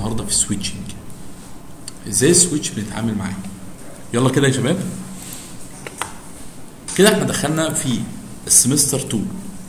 النهارده في السويتشنج ازاي السويتش بنتعامل معاه يلا كده يا شباب كده احنا دخلنا في السمستر 2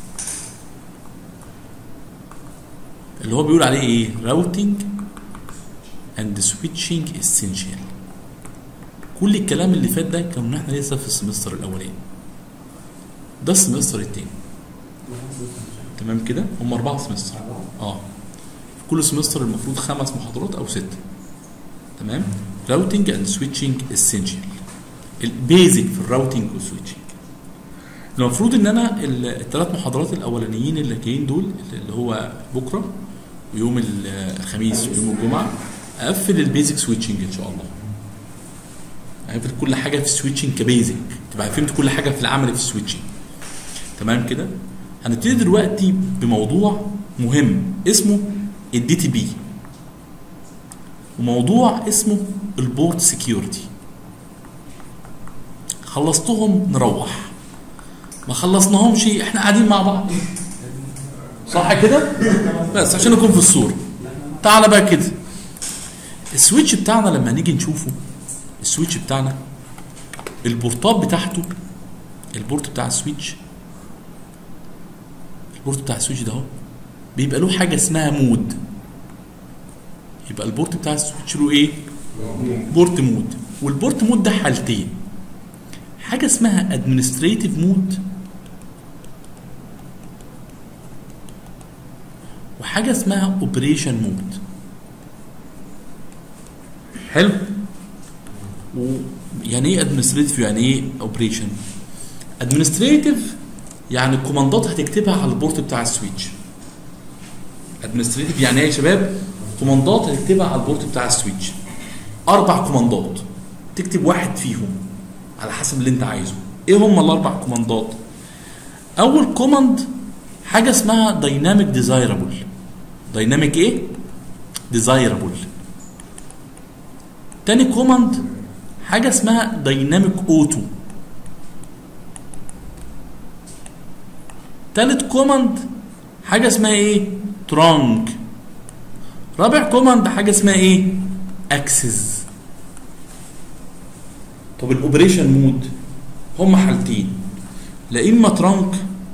اللي هو بيقول عليه ايه راوتنج اند سويتشنج اسينشال كل الكلام اللي فات ده كنا احنا لسه في السمستر الاولاني ده السمستر التاني تمام كده هم اربعه سمستر اه في كل سمستر المفروض خمس محاضرات او سته تمام راوتنج اند سويتشنج اسينشال البيزك في الراوتنج والسويتشنج المفروض ان انا الثلاث محاضرات الاولانيين اللي جايين دول اللي هو بكره ويوم ال- الخميس ويوم الجمعه اقفل البيزك سويتشنج ان شاء الله اقفل كل حاجه في السويتشنج كبيزك تبقى فهمت كل حاجه في العمل في السويتشنج تمام كده هنبتدي دلوقتي بموضوع مهم اسمه الدي تي بي وموضوع اسمه البورت سكيورتي خلصتهم نروح ما خلصناهمش احنا قاعدين مع بعض صح كده بس عشان نكون في الصوره تعالى بقى كده السويتش بتاعنا لما نيجي نشوفه السويتش بتاعنا البورتات بتاعته البورت بتاع السويتش البورت بتاع السويتش ده اهو بيبقى له حاجه اسمها مود يبقى البورت بتاع السويتش له ايه بورت مود والبورت مود ده حالتين حاجه اسمها ادمنستريتيف مود وحاجه اسمها اوبريشن مود حلو و يعني ايه ادمنستريتيف يعني ايه اوبريشن ادمنستريتيف يعني الكوماندات هتكتبها على البورت بتاع السويتش ادمنستريتيف يعني ايه يا شباب كوماندات هتكتبها على البورت بتاع السويتش اربع كوماندات تكتب واحد فيهم على حسب اللي انت عايزه ايه هم الاربع كوماندات اول كوماند حاجه اسمها دايناميك ديزايربل دايناميك ايه ديزايربل تاني كوماند حاجه اسمها دايناميك اوتو تالت كوماند حاجه اسمها ايه ترانك رابع كوماند حاجه اسمها ايه اكسس طب الاوبريشن مود هم حالتين لا اما ترانك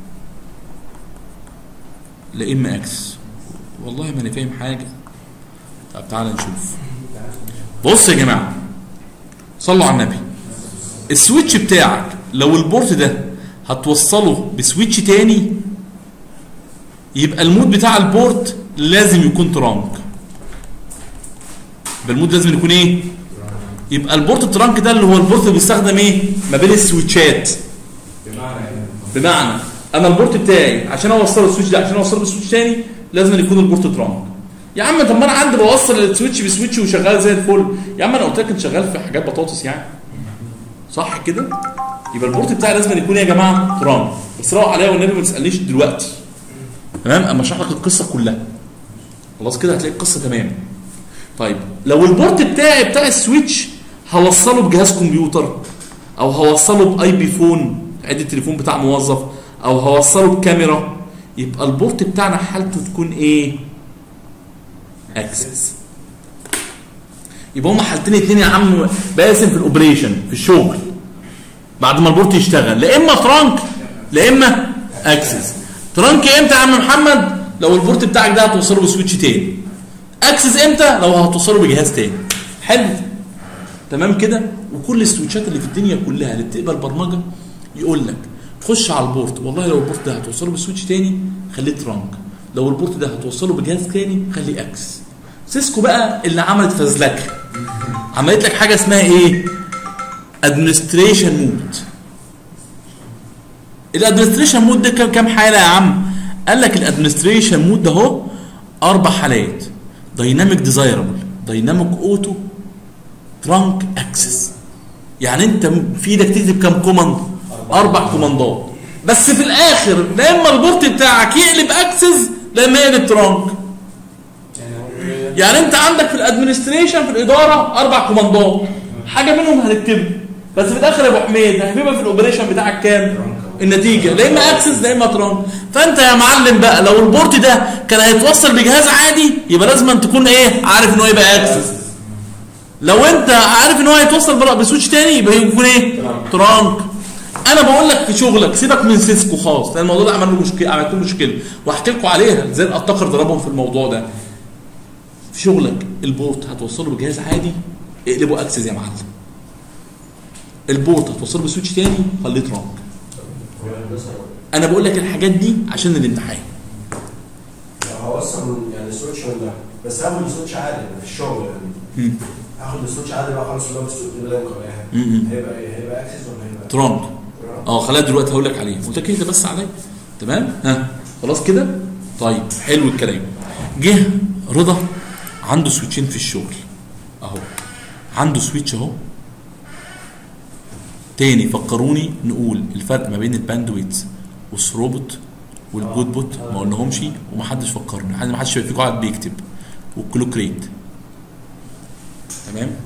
لا اما اكسس والله ما انا فاهم حاجه طب تعالى نشوف بص يا جماعه صلوا على النبي السويتش بتاعك لو البورت ده هتوصله بسويتش تاني يبقى المود بتاع البورت لازم يكون ترانك يبقى المود لازم يكون ايه يبقى البورت ترانك ده اللي هو البورت اللي بيستخدم ايه ما بين السويتشات بمعنى انا البورت بتاعي عشان اوصله السويتش ده عشان اوصله بسويتش تاني لازم يكون البورت ترانك يا عم طب ما انا عندي بوصل السويتش بسويتش وشغال زي الفل يا عم انا قلت لك انت شغال في حاجات بطاطس يعني صح كده يبقى البورت بتاعي لازم يكون يا جماعه ترانك بس روح عليا والنبي ما تسالنيش دلوقتي تمام اما اشرح لك القصه كلها خلاص كده هتلاقي القصه تمام طيب لو البورت بتاعي بتاع السويتش هوصله بجهاز كمبيوتر او هوصله باي بي فون عده تليفون بتاع موظف او هوصله بكاميرا يبقى البورت بتاعنا حالته تكون ايه اكسس يبقى هما حالتين اتنين يا عم باسم في الاوبريشن في الشغل بعد ما البورت يشتغل لا اما ترانك لا اما اكسس ترانك امتى يا عم محمد لو البورت بتاعك ده هتوصله بسويتش تاني اكسس امتى لو هتوصله بجهاز تاني حلو تمام كده وكل السويتشات اللي في الدنيا كلها اللي بتقبل برمجه يقول لك خش على البورت والله لو البورت ده هتوصله بسويتش تاني خليه ترانك لو البورت ده هتوصله بجهاز تاني خليه اكس سيسكو بقى اللي عملت فزلكه عملت لك حاجه اسمها ايه ادمنستريشن مود الادمنستريشن مود ده كام كام حاله يا عم قال لك الادمنستريشن مود ده اهو اربع حالات دايناميك ديزايربل دايناميك اوتو ترانك اكسس يعني انت في ايدك تكتب كام كوماند اربع كوماندات بس في الاخر لا اما البورت بتاعك يقلب اكسس لا اما يقلب ترانك يعني انت عندك في الادمنستريشن في الاداره اربع كوماندات حاجه منهم هنكتبها بس في الاخر يا ابو حميد هتبقى في الاوبريشن بتاعك كام النتيجه لا اما اكسس لا اما ترانك فانت يا معلم بقى لو البورت ده كان هيتوصل بجهاز عادي يبقى لازم أن تكون ايه عارف ان هو يبقى اكسس لو انت عارف ان هو هيتوصل بر- بسويتش تاني يبقى يكون ايه ترانك. ترانك انا بقول لك في شغلك سيبك من سيسكو خالص لان الموضوع ده عمل له مشكله عملت له مشكله واحكي لكم عليها ازاي الاتقر ضربهم في الموضوع ده في شغلك البورت هتوصله بجهاز عادي اقلبه اكسس يا معلم البورت هتوصله بسويتش تاني خليه ترانك هو الهندسه انا بقول لك الحاجات دي عشان الامتحان لو هوصل يعني سويتش من ده بس هاخد سويتش عادي في الشغل يعني مم. هاخد السويتش عادي بقى خلاص اللي هو السويتش بلا ولا اي حاجه مم. هيبقى ايه هيبقى اكسس ولا هيبقى ترانك ترانك؟ اه خليها دلوقتي هقول لك عليه قلت لك اهدى بس عليا تمام ها خلاص كده طيب حلو الكلام جه رضا عنده سويتشين في الشغل اهو عنده سويتش اهو تاني فكروني نقول الفرق ما بين الباندويت والثروبوت والجود بوت ما قلناهمش ومحدش فكرني حد ما حدش فيكم قاعد بيكتب والكلوك ريت تمام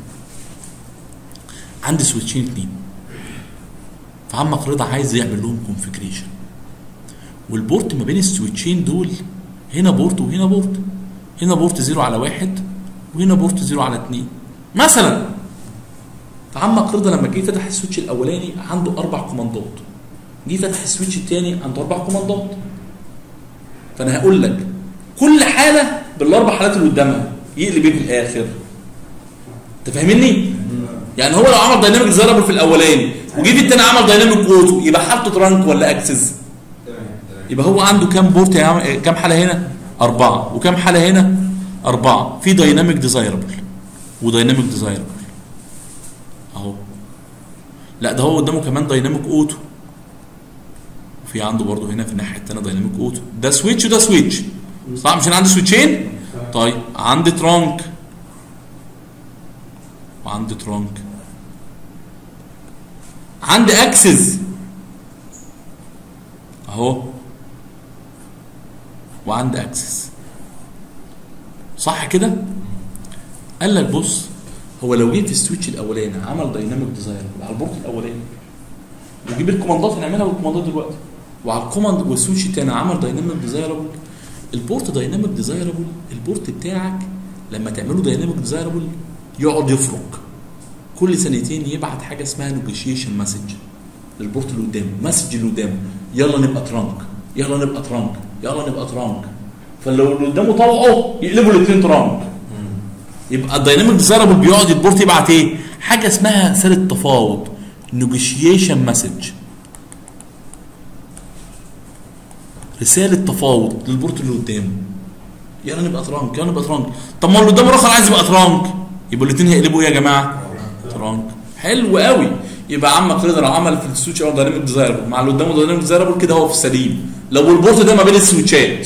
عندي سويتشين اتنين فعمك رضا عايز يعمل لهم كونفجريشن والبورت ما بين السويتشين دول هنا بورت وهنا بورت هنا بورت زيرو على واحد وهنا بورت زيرو على اتنين مثلا فعمك رضا لما جه فتح السويتش الاولاني عنده اربع كوماندات جه فتح السويتش الثاني عنده اربع كوماندات فانا هقول لك كل حاله بالاربع حالات اللي قدامها يقلب ايه في الاخر انت فاهمني؟ يعني هو لو عمل دايناميك زربل في الاولاني وجي في الثاني عمل دايناميك اوتو يبقى حالته ترانك ولا اكسس؟ تمام تمام يبقى هو عنده كام بورت يا عم كام حاله هنا؟ أربعة وكام حالة هنا؟ أربعة في دايناميك ديزايربل ودايناميك ديزايربل أهو لا ده هو قدامه كمان دايناميك أوتو وفي عنده برضه هنا في الناحية التانية دايناميك أوتو ده سويتش وده سويتش صح مش أنا عندي سويتشين؟ طيب عندي ترانك وعندي ترانك عندي اكسس اهو وعندي اكسس صح كده قال لك بص هو لو جه في السويتش الاولاني عمل دايناميك ديزاين على البورت الاولاني وجيب الكوماندات هنعملها بالكوماندات دلوقتي وعلى الكوماند والسويتش الثاني عمل دايناميك ديزايربل البورت دايناميك ديزايربل البورت بتاعك لما تعمله دايناميك ديزايربل يقعد يفرق كل سنتين يبعت حاجه اسمها نيجوشيشن مسج للبورت اللي قدامه مسج اللي قدامه يلا نبقى ترانك يلا نبقى ترانك يلا نبقى ترانك فلو اللي قدامه طوعه يقلبوا الاثنين ترانك يبقى الدايناميك ديزايربل بيقعد البورت يبعت ايه؟ حاجه اسمها رساله تفاوض نيجوشيشن مسج رساله تفاوض للبورت اللي قدامه يلا نبقى ترانك يلا نبقى ترانك طب ما اللي قدامه الاخر عايز يبقى ترانك يبقى الاثنين هيقلبوا ايه يا جماعه؟ ترانك حلو قوي يبقى عمك رضا لو عمل في السويتش او دايناميك ديزايربل مع اللي قدامه دايناميك ديزايربل كده هو في السليم لو البورت ده ما بين السويتشات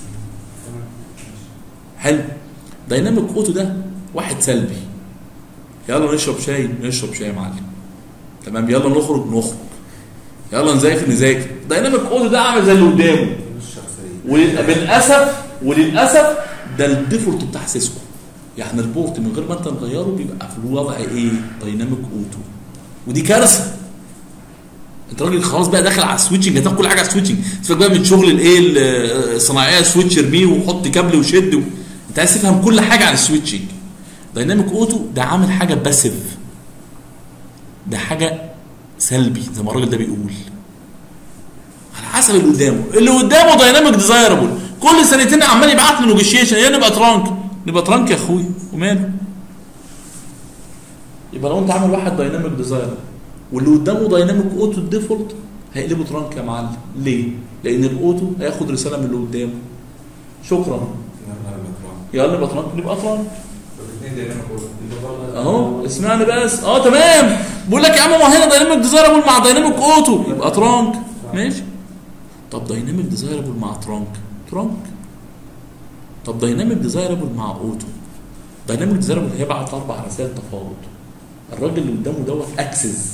حلو دايناميك اوتو ده واحد سلبي يلا نشرب شاي نشرب شاي يا معلم تمام يلا نخرج نخرج يلا نذاكر نذاكر دايناميك اوتو ده عامل زي اللي قدامه الشخصيه وللاسف وللاسف ده الديفولت بتاع سيسكو يعني البورت من غير ما انت تغيره بيبقى في الوضع ايه دايناميك اوتو ودي كارثه انت راجل خلاص بقى داخل على السويتشنج هتاخد كل حاجه على السويتشنج سيبك بقى من شغل الايه الصناعيه سويتش ارميه وحط كابل وشد و... انت عايز تفهم كل حاجه عن السويتشنج دايناميك اوتو ده عامل حاجه باسيف ده حاجه سلبي زي ما الراجل ده بيقول على حسب اللي قدامه اللي قدامه دايناميك ديزايربل كل سنتين عمال يبعت له نيجوشيشن يا نبقى ترانك نبقى ترانك يا اخويا وماله يبقى لو انت عامل واحد دايناميك ديزايربل واللي قدامه دايناميك اوتو الديفولت هيقلبه ترانك يا معلم ليه؟ لان الاوتو هياخد رساله من اللي قدامه شكرا يلا نبقى ترانك نبقى ترانك اهو اسمعني بس اه تمام بقول لك يا عم ما هنا دايناميك ديزايربل مع دايناميك اوتو يبقى ترانك ماشي طب دايناميك ديزايربل مع ترانك ترانك طب دايناميك ديزايربل مع اوتو دايناميك ديزايربل هيبعت اربع رسائل تفاوض الراجل اللي قدامه دوت اكسس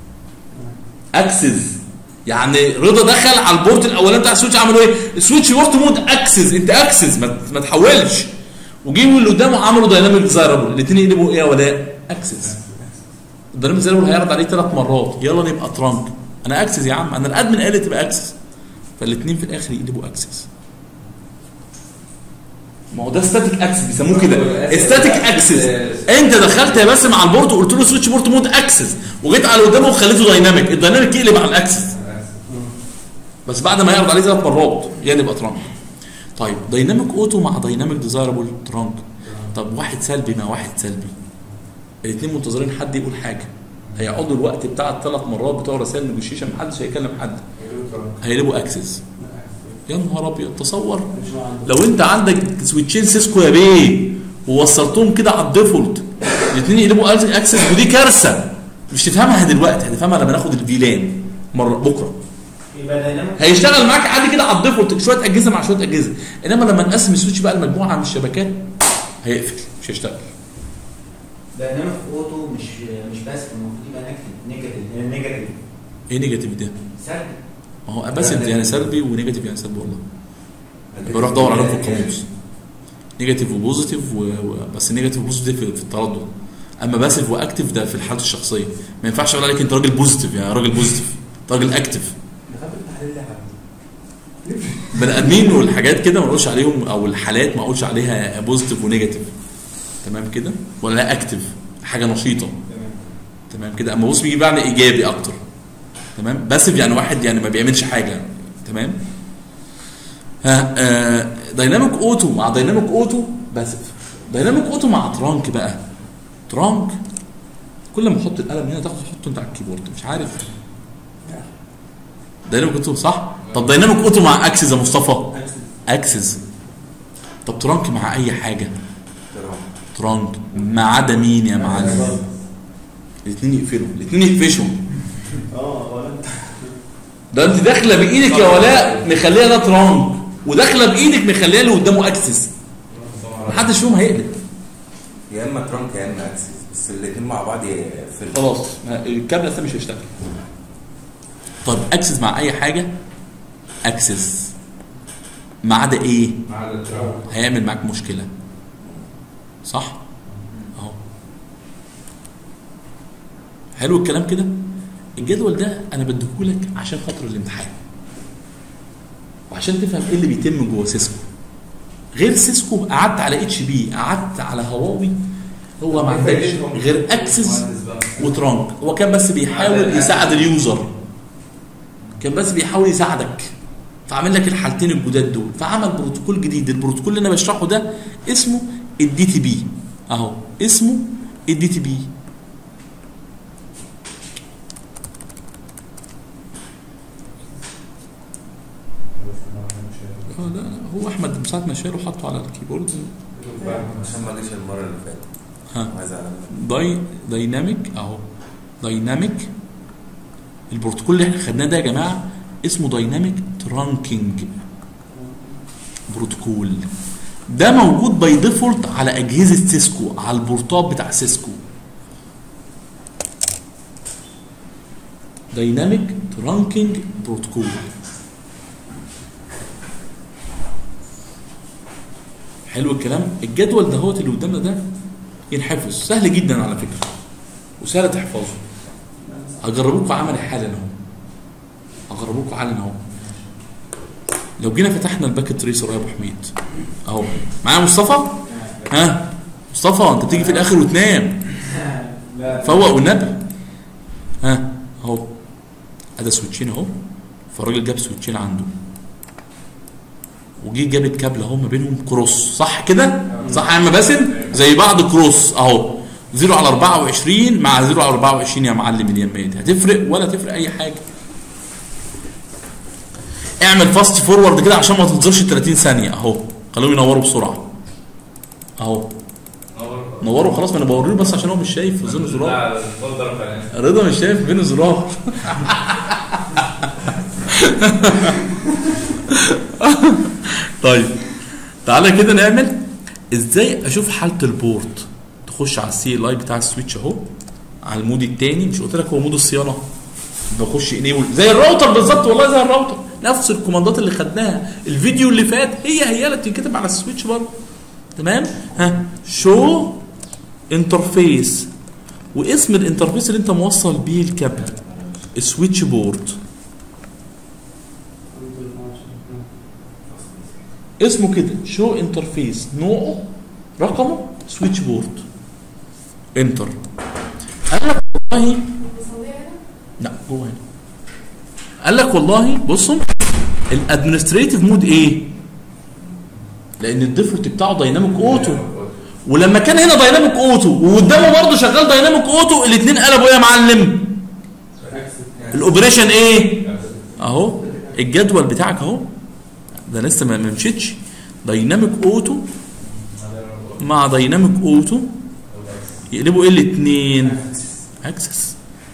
اكسس يعني رضا دخل على البورت الاولاني بتاع السويتش عملوا ايه؟ السويتش بورت مود اكسس انت اكسس ما, ما تحولش وجيبوا اللي قدامه عملوا دايناميك ديزايربل الاثنين يقلبوا ايه يا ولاء؟ اكسس الدايناميك ديزايربل هيعرض عليه ثلاث مرات يلا نبقى ترانك انا اكسس يا عم انا الادمن قال لي تبقى اكسس فالاثنين في الاخر يقلبوا اكسس ما هو ده ستاتيك اكسس بيسموه كده ستاتيك اكسس انت دخلت يا باسم على البورت وقلت له سويتش بورت مود اكسس وجيت على قدامه وخليته دايناميك الدايناميك يقلب على الاكسس بس بعد ما يعرض عليه ثلاث مرات يعني يبقى ترانك طيب دايناميك اوتو مع دايناميك ديزايربل ترانك طب واحد سلبي مع واحد سلبي الاثنين منتظرين حد يقول حاجه هيقعدوا الوقت بتاع الثلاث مرات بتوع رسائل نيجوشيشن محدش هيكلم حد هيقلبوا اكسس يا نهار ابيض تصور لو انت عندك سويتشين سيسكو يا بيه ووصلتهم كده على الديفولت الاثنين يقلبوا اكسس ودي كارثه مش تفهمها دلوقتي هتفهمها لما ناخد الفيلان مره بكره يبقى دايناميك هيشتغل معاك عادي كده على الديفولت شويه اجهزه مع شويه اجهزه انما لما نقسم السويتش بقى لمجموعه من الشبكات هيقفل مش هيشتغل دايناميك اوتو مش مش بس المفروض يبقى نيجاتيف نيجاتيف ايه نيجاتيف ده؟ سلبي ما هو بس يعني سلبي ونيجاتيف يعني سلبي والله بروح ادور عليهم في القاموس نيجاتيف وبوزيتيف و... و... بس نيجاتيف وبوزيتيف في, في التردد اما باسيف واكتف ده في الحاله الشخصيه ما ينفعش اقول عليك انت راجل بوزيتيف يعني راجل بوزيتيف أنت راجل اكتف دخلت التحليل اللعبه بني ادمين والحاجات كده ما اقولش عليهم او الحالات ما اقولش عليها بوزيتيف ونيجاتيف تمام كده ولا لا اكتف حاجه نشيطه تمام تمام كده اما بص بيجي معنى ايجابي اكتر تمام باسف يعني واحد يعني ما بيعملش حاجه تمام ها آه دايناميك اوتو مع دايناميك اوتو باسف دايناميك اوتو مع ترانك بقى ترانك كل ما احط القلم هنا تاخد تحطه انت على الكيبورد مش عارف دايناميك اوتو صح طب دايناميك اوتو مع اكسس يا مصطفى اكسس طب ترانك مع اي حاجه ترانك ما عدا مين يا معلم الاثنين يقفلوا الاثنين يقفشوا اه ولا انت ده انت داخله بايدك يا ولاء مخليها ده ترانك وداخله بايدك مخليها اللي قدامه اكسس محدش فيهم هيقلب يا اما ترانك يا اما اكسس بس الاثنين مع بعض يقفلوا خلاص ما- الكابل اصلا مش هيشتغل طب اكسس مع اي حاجه اكسس ما عدا ايه مع الترانك هيعمل معاك مشكله صح اهو حلو الكلام كده الجدول ده انا بديهولك عشان خاطر الامتحان وعشان تفهم ايه اللي بيتم جوه سيسكو غير سيسكو قعدت على اتش بي قعدت على هواوي هو ما عندكش غير اكسس وترانك هو كان بس بيحاول يساعد اليوزر كان بس بيحاول يساعدك فعمل لك الحالتين الجداد دول فعمل بروتوكول جديد البروتوكول اللي انا بشرحه ده اسمه الدي تي بي اهو اسمه الدي تي بي اه لا لا هو احمد من ساعه ما شاله حطه على الكيبورد عشان ما جاش المره اللي فاتت ها عايز اعلم داي دايناميك اهو دايناميك البروتوكول اللي احنا خدناه ده يا جماعه اسمه دايناميك ترانكينج بروتوكول ده موجود باي ديفولت على اجهزه سيسكو على البورتات بتاع سيسكو دايناميك ترانكينج بروتوكول حلو الكلام الجدول ده اللي قدامنا ده ينحفظ سهل جدا على فكره وسهل تحفظه هجربوكوا عملي حالا اهو هجربوكوا حالا اهو لو جينا فتحنا الباك تريسر يا ابو حميد اهو معايا مصطفى ها مصطفى انت بتيجي في الاخر وتنام لا فوق والنبي ها اهو ادي سويتشين اهو فالراجل جاب سويتشين عنده وجي جاب الكابل اهو ما بينهم كروس صح كده صح يا عم باسم زي بعض كروس اهو 0 على 24 مع 0 على 24 يا معلم اليمين هتفرق ولا تفرق اي حاجه اعمل فاست فورورد كده عشان ما تنتظرش 30 ثانيه اهو خليهم ينوروا بسرعه اهو نوروا خلاص ما انا بوريه بس عشان هو مش شايف في ظل زرار لا اتفضل فعلا رضا مش شايف بين الزرار طيب تعالى كده نعمل ازاي اشوف حاله البورت تخش على السي ال اي بتاع السويتش اهو على المود التاني مش قلت لك هو مود الصيانه بخش انيبل زي الراوتر بالظبط والله زي الراوتر نفس الكوماندات اللي خدناها الفيديو اللي فات هي هي اللي بتنكتب على السويتش برضه تمام ها شو انترفيس واسم الانترفيس اللي انت موصل بيه الكابل سويتش بورد اسمه كده شو انترفيس نوعه رقمه سويتش بورد انتر قال لك والله لا جوه هنا قال لك والله بصوا الادمنستريتيف مود ايه؟ لان الديفولت بتاعه دايناميك اوتو ولما كان هنا دايناميك اوتو وقدامه برضه شغال دايناميك اوتو الاثنين قلبوا ايه يا معلم؟ الاوبريشن ايه؟ اهو الجدول بتاعك اهو ده لسه ما ما مشيتش دايناميك اوتو مع دايناميك اوتو يقلبوا ايه الاثنين؟ اكسس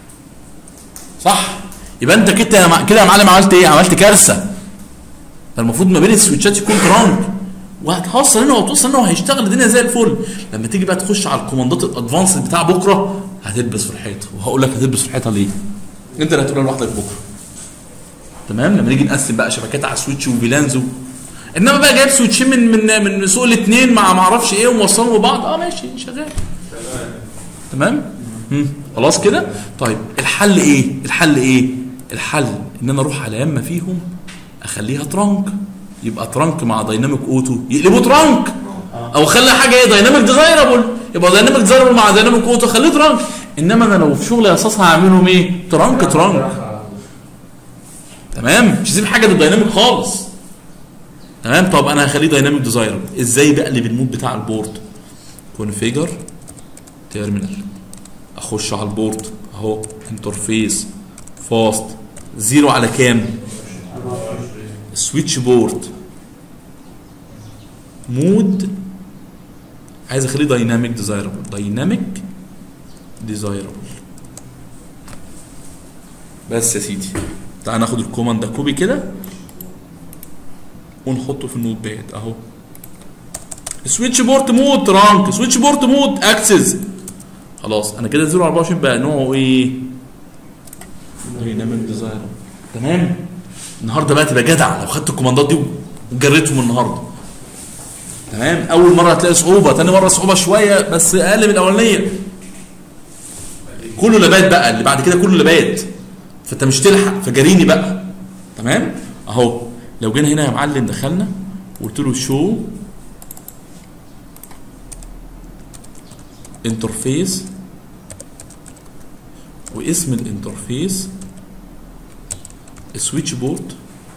صح يبقى انت كده يا مع- كده يا معلم عملت ايه؟ عملت كارثه فالمفروض ما بين السويتشات يكون ترانك وهتوصل هنا وهتوصل هنا وهيشتغل الدنيا زي الفل لما تيجي بقى تخش على الكوماندات الادفانس بتاع بكره هتلبس في الحيط وهقول لك هتلبس في الحيطه ليه انت اللي هتقولها لوحدك بكره تمام لما نيجي نقسم بقى شبكات على سويتش وفيلانزو انما بقى جايب سويتشين من من من سوق الاثنين مع ما اعرفش ايه وموصلهم ببعض اه ماشي شغال تمام مم. خلاص كده طيب الحل ايه الحل ايه الحل ان انا اروح على يمه فيهم اخليها ترانك يبقى ترانك مع دايناميك اوتو يقلبوا ترانك او اخلي حاجه ايه دايناميك ديزايربل يبقى دايناميك ديزايربل مع دايناميك اوتو خليه ترانك انما انا لو في شغل اساس هعملهم ايه ترانك ترانك تمام مش هسيب حاجه دايناميك خالص تمام طب انا هخليه دايناميك ديزايربل ازاي بقلب المود بتاع البورد كونفيجر تيرمينال اخش على البورد اهو انترفيس فاست زيرو على كام سويتش بورد مود عايز اخليه دايناميك ديزايربل دايناميك ديزايربل بس يا سيدي تعال ناخد الكوماند ده كوبي كده ونحطه في النوت باد اهو سويتش بورت مود ترانك سويتش بورت مود اكسس خلاص انا كده 024 بقى نوعه ايه دايناميك ديزايربل تمام النهارده بقى تبقى جدع لو خدت الكوماندات دي وجريتهم النهارده تمام اول مره هتلاقي صعوبه تاني مره صعوبه شويه بس اقل من الاولانيه كله لبات بقى اللي بعد كده كله لبات فانت مش تلحق فجريني بقى تمام اهو لو جينا هنا يا معلم دخلنا وقلت له شو انترفيس واسم الانترفيس سويتش بورد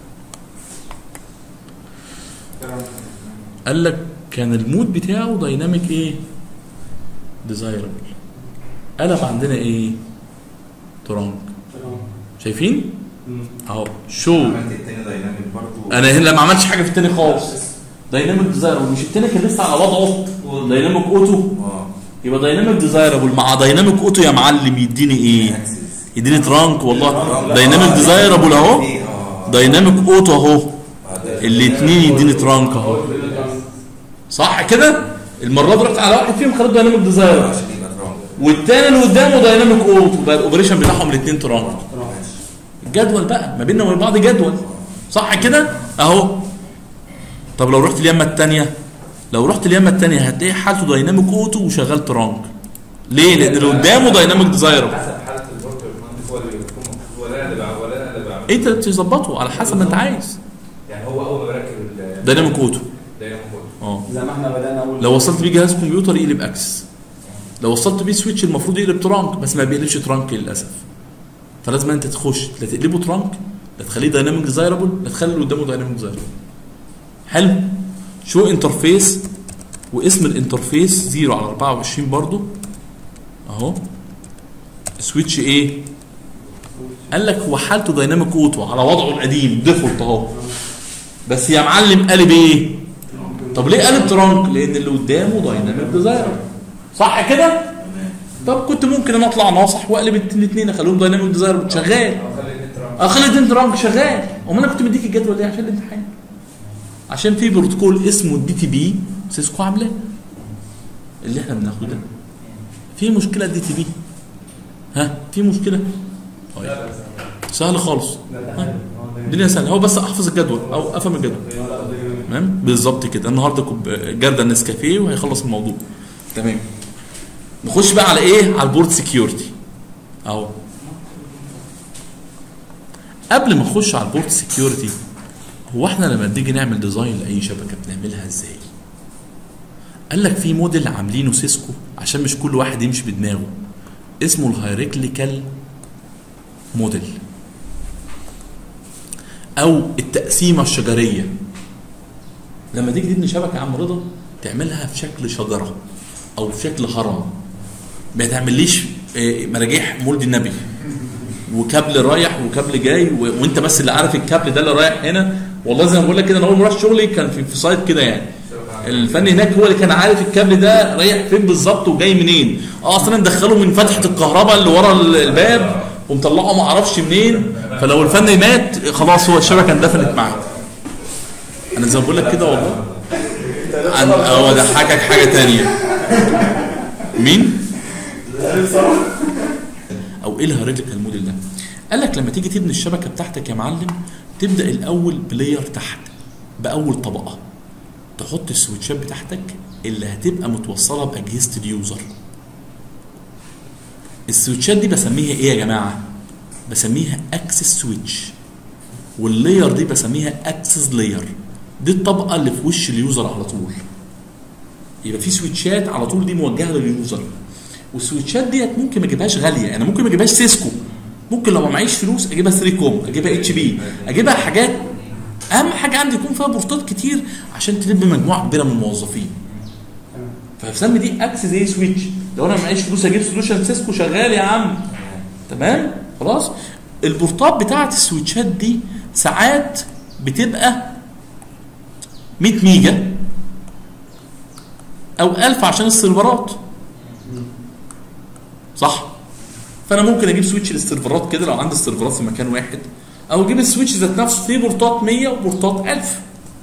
قال لك كان المود بتاعه دايناميك ايه ديزايربل قلب عندنا ايه ترانك شايفين اهو شو عملت التاني دايناميك برضه انا هنا ما عملتش حاجه في التاني خالص دايناميك ديزايربل مش التاني كان لسه على وضعه دايناميك اوتو اه يبقى دايناميك ديزايربل مع دايناميك اوتو يا معلم يديني ايه اكسس يديني ترانك والله دايناميك ديزايربل اهو اه دايناميك اوتو اهو بعد- الاثنين يديني ترانك اهو صح كده المره دي رحت على واحد فيهم خليته دايناميك ديزايربل عشان يبقى ترانك والتاني اللي قدامه دايناميك اوتو بقى الاوبريشن بتاعهم الاثنين ترانك الجدول بقى ما بيننا وبين بعض جدول صح كده اهو طب لو رحت اليمه الثانيه لو رحت اليمه الثانيه هتلاقي حالته دايناميك اوتو وشغال ترانك ليه لان اللي قدامه دايناميك ديزايربل حسب حاله البورت المهندس هو اللي بيكون المفروض ولا انا اللي بعمل ولا انا اللي بعمل انت تظبطه على حسب ما انت عايز يعني هو اول ما بركب ال- دايناميك اوتو دايناميك كود اه زي ما احنا بدانا اول لو وصلت بيه جهاز كمبيوتر يقلب اكس لو وصلت بيه سويتش المفروض يقلب ترانك بس ما بيقلبش ترانك للاسف فلازم انت تخش لا تقلبه ترانك لا تخليه دايناميك ديزايربل لا تخلي اللي قدامه دايناميك ديزايربل حلو شو انترفيس واسم الانترفيس 0 على 24 برضو اهو سويتش ايه قال لك هو حالته دايناميك اوتو على وضعه القديم ديفولت اهو بس يا معلم قلب ايه طب ليه قلب ترانك لان اللي قدامه دايناميك ديزايربل صح كده طب كنت ممكن انا اطلع ناصح واقلب الاثنين اخليهم دايناميك ديزايربل شغال او خلي النت رام اخلي الاتنين ترانك شغال امال انا كنت مديك الجدول ليه عشان الامتحان عشان في بروتوكول اسمه الدي تي بي سيسكو عاملاه اللي احنا بناخده ده في مشكله الدي تي بي ها في مشكله طيب سهل خالص ها؟ الدنيا سهله هو بس احفظ الجدول او افهم الجدول تمام بالظبط كده النهارده كوب جرده النسكافيه وهيخلص الموضوع تمام نخش بقى على ايه على البورد سكيورتي اهو قبل ما نخش على البورت سكيورتي هو احنا لما بنيجي نعمل ديزاين لاي شبكه بنعملها ازاي؟ قال لك في موديل عاملينه سيسكو عشان مش كل واحد يمشي بدماغه اسمه الهيركليكال موديل او التقسيمه الشجريه لما تيجي تبني شبكه يا عم رضا تعملها في شكل شجره او في شكل هرم ما تعمليش آه، مراجيح مولد النبي وكابل رايح وكابل جاي و... وانت بس اللي عارف الكابل ده اللي رايح هنا والله زي ما بقول لك كده انا اول ما رحت شغلي كان في, في سايت كده يعني الفني هناك هو اللي كان عارف الكابل ده رايح فين بالظبط وجاي منين اه اصل انا مدخله من فتحه الكهرباء اللي ورا ال- الباب ومطلعه ما اعرفش منين فلو الفني مات خلاص هو الشبكه اندفنت معاه انا زي ما بقول لك كده والله عن هو ده حكك حاجه تانية مين او ايه الهيراريكال موديل ده قال لك لما تيجي تبني الشبكه بتاعتك يا معلم تبدا الاول بلاير تحت باول طبقه تحط السويتشات بتاعتك اللي هتبقى متوصله باجهزه اليوزر السويتشات دي بسميها ايه يا جماعه بسميها اكسس سويتش واللاير دي بسميها اكسس لاير دي الطبقه اللي في وش اليوزر على طول يبقى في سويتشات على طول دي موجهه لليوزر والسويتشات ديت ممكن ما اجيبهاش غاليه يعني ممكن ما اجيبهاش سيسكو ممكن لو ما معيش فلوس اجيبها 3 كوم اجيبها اتش بي اجيبها حاجات اهم حاجه عندي يكون فيها بورتات كتير عشان تلم مجموعه كبيره من الموظفين فبسمي دي اكس زي سويتش لو انا ما معيش فلوس اجيب سولوشن سيسكو شغال يا عم تمام خلاص البورتات بتاعت السويتشات دي ساعات بتبقى 100 ميجا او 1000 عشان السيرفرات صح فانا ممكن اجيب سويتش للسيرفرات كده لو عندي السيرفرات في مكان واحد او اجيب السويتش ذات نفسه فيه بورتات 100 وبورتات 1000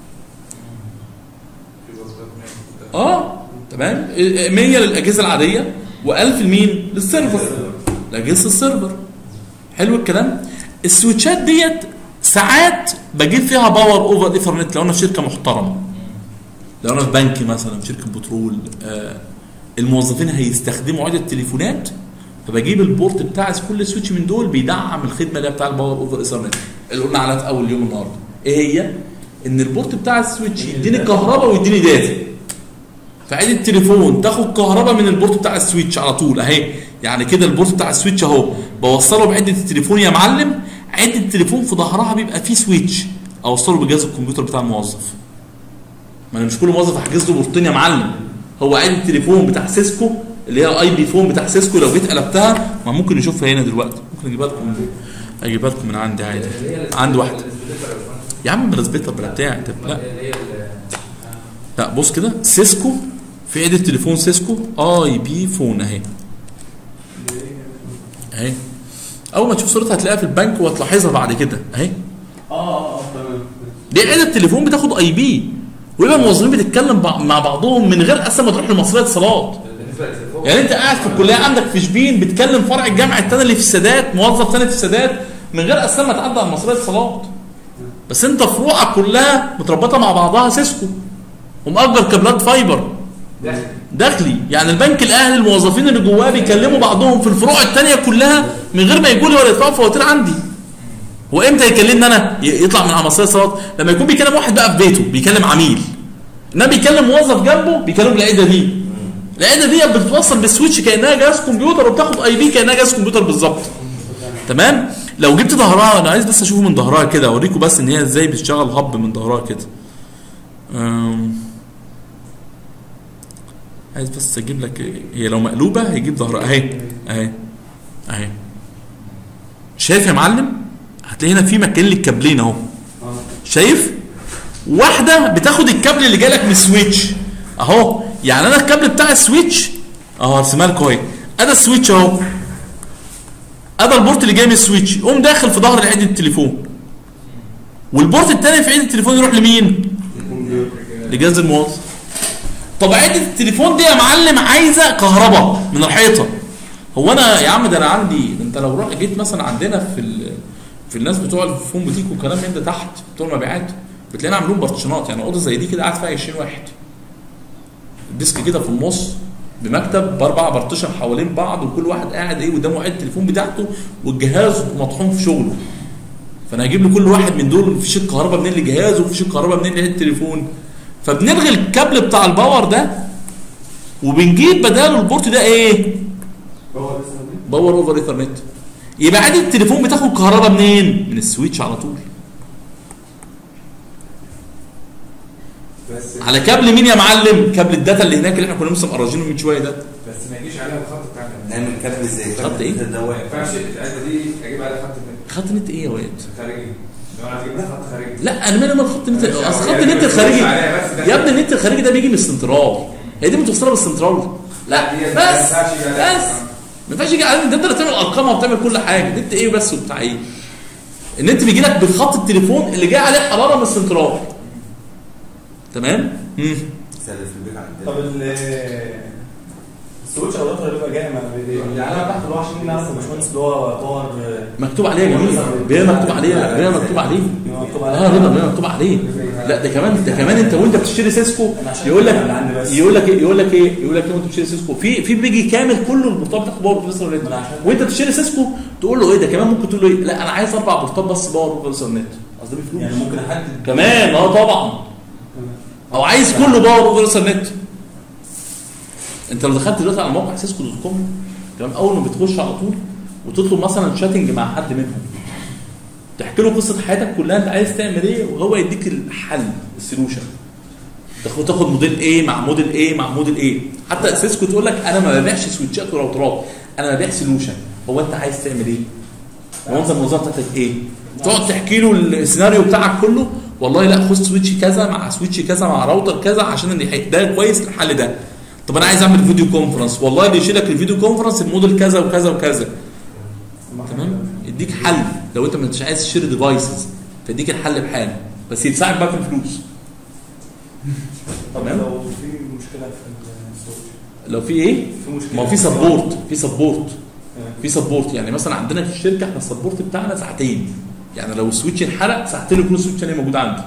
اه تمام 100 للاجهزه العاديه و1000 لمين؟ للسيرفر لاجهزه السيرفر حلو الكلام السويتشات ديت ساعات بجيب فيها باور اوفر ايثرنت لو انا في شركه محترمه لو انا في بنك مثلا في شركه بترول آه الموظفين هيستخدموا عدد تليفونات فبجيب البورت بتاع كل سويتش من دول بيدعم الخدمه اللي هي بتاع الباور اوفر ايثرنت اللي قلنا عليها في اول يوم النهارده ايه هي؟ ان البورت بتاع السويتش يديني كهرباء ويديني داتا فعيد التليفون تاخد كهرباء من البورت بتاع السويتش على طول اهي يعني كده البورت بتاع السويتش اهو بوصله بعده التليفون يا معلم عده التليفون في ظهرها بيبقى فيه سويتش اوصله بجهاز الكمبيوتر بتاع الموظف ما انا مش كل موظف احجز له بورتين يا معلم هو عيد التليفون بتاع سيسكو اللي هي اي بي فون بتاع سيسكو لو جيت قلبتها ما ممكن نشوفها هنا دلوقتي ممكن اجيبها لكم اجيبها لكم من عندي عادي عندي واحده يا عم بلا سبيتر بلا بتاع انت لا لا بص كده سيسكو في عيد التليفون سيسكو اي بي فون اهي اهي اول ما تشوف صورتها هتلاقيها في البنك وهتلاحظها بعد كده اهي اه اه اه تمام دي عيد التليفون بتاخد اي بي ويبقى الموظفين بتتكلم بع- مع بعضهم من غير اصلا ما تروح لمصريه اتصالات بالنسبه للتليفون يعني انت قاعد في الكليه عندك في شبين بتكلم فرع الجامعه التاني اللي في السادات موظف تاني في السادات من غير اصلا ما تعدي على مصريه اتصالات بس انت فروعك كلها متربطه مع بعضها سيسكو ومأجر كابلات فايبر داخل داخلي يعني البنك الاهلي الموظفين اللي جواه بيكلموا بعضهم في الفروع التانية كلها من غير ما يقول لي ولا يدفعوا فواتير عندي هو امتى يكلمني انا ي- يطلع من على مصريه اتصالات لما يكون بيكلم واحد بقى في بيته بيكلم عميل انما بيكلم موظف جنبه بيكلم العياده دي العياده دي بتتوصل بالسويتش كانها جهاز كمبيوتر وبتاخد اي بي كانها جهاز كمبيوتر بالظبط تمام لو جبت ظهرها انا عايز بس اشوفه من ظهرها كده اوريكم بس ان هي ازاي بتشتغل هب من ظهرها كده أم. عايز بس اجيب لك هي لو مقلوبه هيجيب ظهرها اهي اهي اهي شايف يا معلم هتلاقي هنا في مكان للكابلين اهو شايف واحده بتاخد الكابل اللي جالك من السويتش اهو يعني انا الكابل بتاع السويتش اهو هرسمها لكم اهي ادا السويتش اهو ادا البورت اللي جاي من السويتش يقوم داخل في ظهر عيد التليفون والبورت الثاني في عيد التليفون يروح لمين؟ لجهاز الموظف طب عدة التليفون دي يا معلم عايزه كهرباء من الحيطه هو انا يا عم ده انا عندي ده انت لو رحت جيت مثلا عندنا في ال... في الناس بتوع الفون بوتيك والكلام من ده تحت بتوع المبيعات بتلاقينا عاملين بارتيشنات يعني اوضه زي دي كده قاعد فيها 20 واحد الديسك كده في النص بمكتب باربع بارتيشن حوالين بعض وكل واحد قاعد ايه قدامه عيد التليفون بتاعته والجهاز مطحون في شغله فانا هجيب له كل واحد من دول فيش الكهرباء منين للجهاز وفيش الكهرباء منين للتليفون فبنلغي الكابل بتاع الباور ده وبنجيب بداله البورت ده ايه؟ هو لسه موجود؟ باور اوفر ايثرنت يبقى عادي التليفون بتاخد كهرباء منين؟ من السويتش على طول بس على كابل مين يا معلم؟ كابل الداتا اللي هناك اللي احنا كنا لسه مقرجينه من شويه ده بس ما يجيش عليها الخط بتاعنا نعمل كابل زي خط إيه؟ ده ما واقف ينفعش الحته دي اجيب عليها خط نت خط نت ايه يا واد؟ خارجي لو انا هجيب لها خط خارجي لا انا مالي مال خط النت مش اصل خط يعني النت ما يجيش الخارجي عليها بس ده. يا ابني النت الخارجي ده بيجي من السنترال هي دي متوصله بالسنترال لا دي ما بس ينفعش يجي عليها بس ما ينفعش يجي على ده انت اللي بتعمل ارقام وبتعمل كل حاجه النت ايه بس وبتاع ايه النت بيجي لك بخط التليفون اللي جاي عليه حراره من السنترال تمام امم سهل في البيت عندنا طب ال السويتش او الراوتر اللي بيبقى جاي مع- يعني انا تحت اللي هو عشان نعرف يا باشمهندس اللي هو باور مكتوب عليه يا جميل بيه مكتوب عليه بيه مكتوب عليه مكتوب اه رضا بيه مكتوب عليه لا ده كمان ده كمان انت وانت بتشتري سيسكو يقول لك اللي عندي بس. يقول لك ايه يقول لك ايه يقول لك ايه وانت بتشتري سيسكو في في بيجي كامل كله البورتات بتاعت باور بروفيسور نت أنا عشان- وانت بتشتري سيسكو تقول له ايه ده كمان ممكن تقول له ايه لا انا عايز اربع بورتات بس باور بروفيسور نت قصدي بفلوس يعني ممكن احدد كمان اه طبعا او عايز كله باور بروفيسور نت انت لو دخلت دلوقتي على موقع سيسكو دوت كوم تمام اول ما بتخش على طول وتطلب مثلا شاتنج مع حد منهم تحكي له قصه حياتك كلها انت عايز تعمل ايه وهو يديك الحل السولوشن تاخد تاخد موديل ايه مع موديل ايه مع موديل ايه حتى سيسكو تقول لك انا ما ببيعش سويتشات وراوترات انا ببيع سولوشن هو انت عايز تعمل ايه؟ هو انت الموضوع بتاعتك ايه؟ تقعد تحكي له السيناريو بتاعك كله والله لا خد سويتش كذا مع سويتش كذا مع راوتر كذا عشان اللي يحق- ده كويس الحل ده طب انا عايز اعمل فيديو كونفرنس والله اللي يشيلك الفيديو كونفرنس الموديل كذا وكذا وكذا تمام يديك حل لو انت مش عايز تشتري ديفايسز فيديك الحل بحاله بس يتساعد بقى في الفلوس طب تمام. لو في مشكله في السويتش لو في ايه في مشكله ما هو في سبورت في سبورت في سبورت يعني مثلا عندنا في الشركه احنا السبورت بتاعنا ساعتين يعني لو السويتش انحرق ساعتين يكون السويتش تاني موجود عندي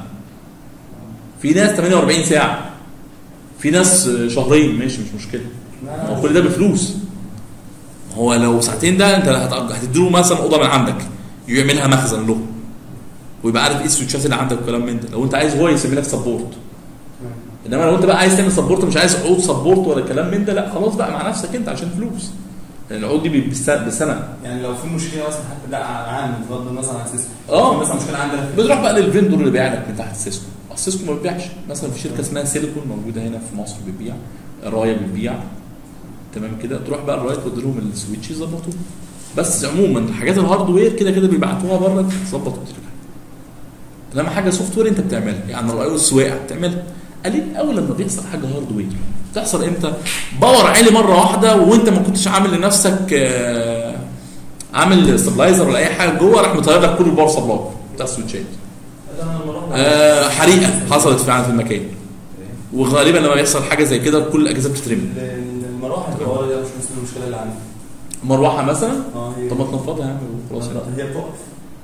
في ناس 48 ساعه في ناس آه، شهرين ماشي مش مشكله ما هو كل ده بفلوس هو لو ساعتين ده انت هت- هتديله مثلا اوضه من عندك يعملها مخزن له ويبقى عارف ايه السويتشات اللي عندك والكلام من ده لو انت عايز هو يسمي لك سبورت انما لو انت بقى عايز تعمل سبورت مش عايز عقود سبورت ولا كلام من ده لا خلاص بقى مع نفسك انت عشان فلوس لان العقود دي بالس- بسنه يعني لو في مشكله مثلا حتى لا عام بغض النظر عن سيسكو اه. في مثلا مشكله عندنا في بتروح بقى للفندور اللي بيع لك من تحت سيسكو السيسكو ما بيبيعش مثلا في شركه اسمها سيليكون موجوده هنا في مصر بتبيع رايه بتبيع تمام كده تروح بقى الرايه تودي لهم السويتش يظبطوه بس عموما حاجات الهاردوير كده كده بيبعتوها بره تظبط وكل حاجه انما حاجه سوفت وير انت بتعملها يعني الاي او اس واقع بتعملها قليل قوي لما بيحصل حاجه هاردوير بتحصل امتى باور عالي مره واحده وانت ما كنتش عامل لنفسك آه، عامل ستابلايزر ولا اي حاجه جوه راح مطير لك كل الباور سبلاي بتاع السويتشات انا لما رحنا آه، حريقه حصلت فعلا في المكان وغالبا لما بيحصل حاجه زي كده كل الاجهزه بتترمي المروحه اللي ورا دي مش نفس المشكله اللي عندي مروحه مثلا اه هي طب ما تنفضها يا عم وخلاص يعني. هي بتقف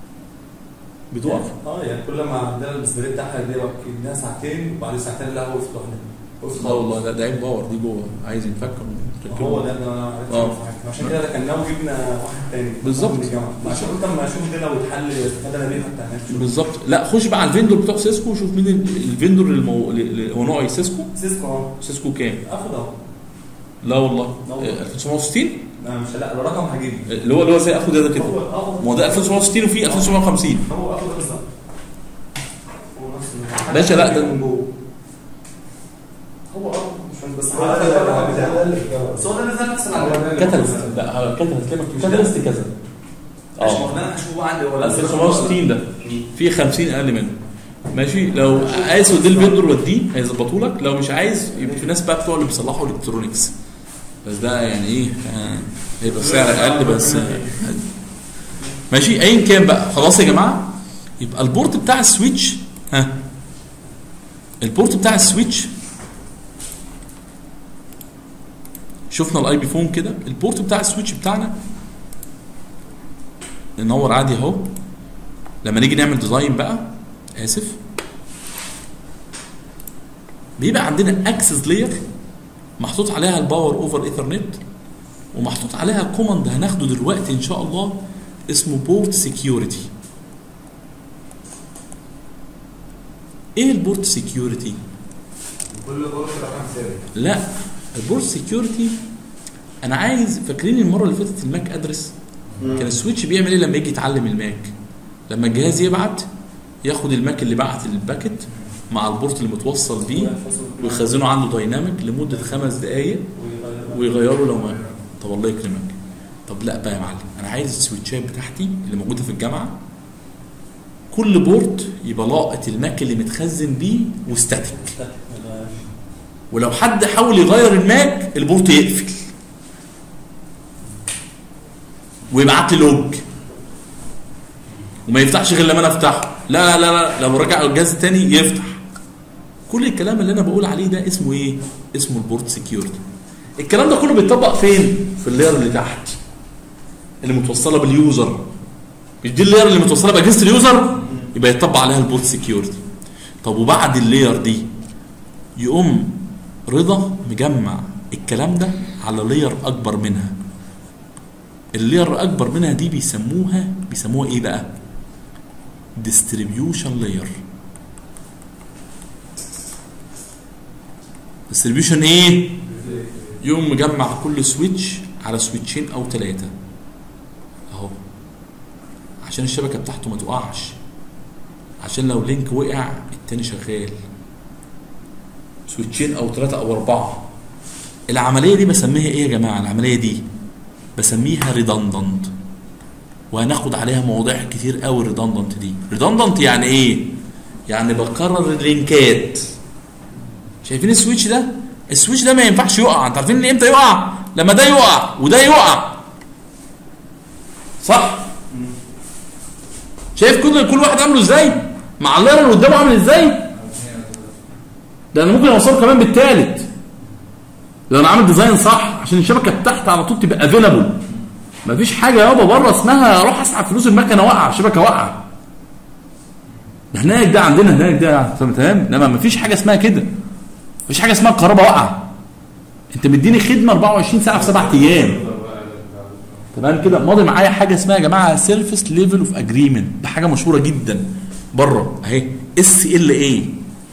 بتوقف اه يعني كل ما عندنا السبريت بتاعها دي وكلناها ساعتين وبعد ساعتين لا وقفت لوحدها وقفت لا والله ده ده عيب باور دي جوه عايز ينفك وتركبه. هو ده اللي انا عرفت اه. أعرف حاجة. عشان كده ركناه وجبنا واحد تاني بالظبط. من الجامعة. عشان قلت اما اشوف ده لو اتحل استفاد انا بيه حتى هناك بالظبط لا خش بقى على الفيندور بتوع سيسكو وشوف مين ال- الفيندور المو... اللي هو نوع إيه؟ سيسكو سيسكو اه سيسكو كام اخد اهو لا والله لا والله. آه، 1960 لا مش لا الرقم هجيبه اللي هو اللي هو زي اخد ده كده هو اه ما هو ده 1960 وفي 1950 هو اخد بالظبط هو نفس الحاجة. باشا، لا، ده- من جوه. هو اه مش فاهم بس هو ده الرقم بتاع ده اللي في الجامعة. بس هو ده اللي نفس العمل كاتاليست لا كاتاليست كلمه كاتاليست كذا مش اه واخدانا هشوفه عندي هو 1960 ده في 50 اقل منه ماشي لو عايز توديه الفندور وديه هيظبطوا لك لو مش عايز يبقى في ناس بقى بتوع اللي بيصلحوا الكترونكس بس ده يعني ايه آه، هيبقى سعر اقل بس آه، ماشي ايا كان بقى خلاص يا جماعه يبقى البورت بتاع السويتش ها البورت بتاع السويتش شفنا الاي بي فون كده البورت بتاع السويتش بتاعنا ننور عادي اهو لما نيجي نعمل ديزاين بقى اسف بيبقى عندنا اكسس لاير محطوط عليها الباور اوفر ايثرنت ومحطوط عليها كوماند هناخده دلوقتي ان شاء الله اسمه بورت سكيورتي ايه البورت سكيورتي كل بورت رقم ثابت لا البورت سكيورتي انا عايز فاكرين المره اللي فاتت الماك ادرس كان السويتش بيعمل ايه لما يجي يتعلم الماك لما الجهاز يبعت ياخد الماك اللي بعت الباكت مع البورت اللي متوصل بيه ويخزنه عنده دايناميك لمده خمس دقائق ويغيره لو ما طب الله يكرمك طب لا بقى يا معلم انا عايز السويتشات بتاعتي اللي موجوده في الجامعه كل بورت يبقى لاقط الماك اللي متخزن بيه وستاتيك ولو حد حاول يغير الماك البورت يقفل ويبعت لي لوج وما يفتحش غير لما انا افتحه لا لا لا لو رجع الجهاز التاني يفتح كل الكلام اللي انا بقول عليه ده اسمه ايه اسمه البورت سكيورتي الكلام ده كله بيتطبق فين في اللاير اللي تحت اللي متوصله باليوزر مش دي اللاير اللي متوصله باجهزه اليوزر يبقى يتطبق عليها البورت سكيورتي طب وبعد اللاير دي يقوم رضا مجمع الكلام ده على لاير اكبر منها اللاير اكبر منها دي بيسموها بيسموها ايه بقى ديستريبيوشن لاير ديستريبيوشن ايه يقوم مجمع كل سويتش على سويتشين او ثلاثه اهو عشان الشبكه بتاعته ما تقعش عشان لو لينك وقع التاني شغال سويتشين او ثلاثه او اربعه العمليه دي بسميها ايه يا جماعه العمليه دي بسميها ريدندنت وهناخد عليها مواضيع كتير قوي ريدندنت دي ريدندنت يعني ايه يعني بكرر اللينكات شايفين السويتش ده السويتش ده ما ينفعش يقع انت عارفين امتى يقع لما ده يقع وده يقع صح شايف كل كل واحد عامله ازاي مع اللاير اللي قدامه عامل ازاي ده انا ممكن اوصله كمان بالثالث لو انا عامل ديزاين صح عشان الشبكه بتاعتي على طول تبقى افيلابل مفيش حاجه يابا بره اسمها اروح اسحب فلوس المكنه واقعه الشبكه واقعه ده هناك ده عندنا هناك ده تمام انما مفيش حاجه اسمها كده مفيش حاجه اسمها الكهرباء واقعه انت مديني خدمه 24 ساعه في سبع ايام تمام كده ماضي معايا حاجه اسمها يا جماعه سيرفيس ليفل اوف اجريمنت ده حاجه مشهوره جدا بره اهي اس ال اي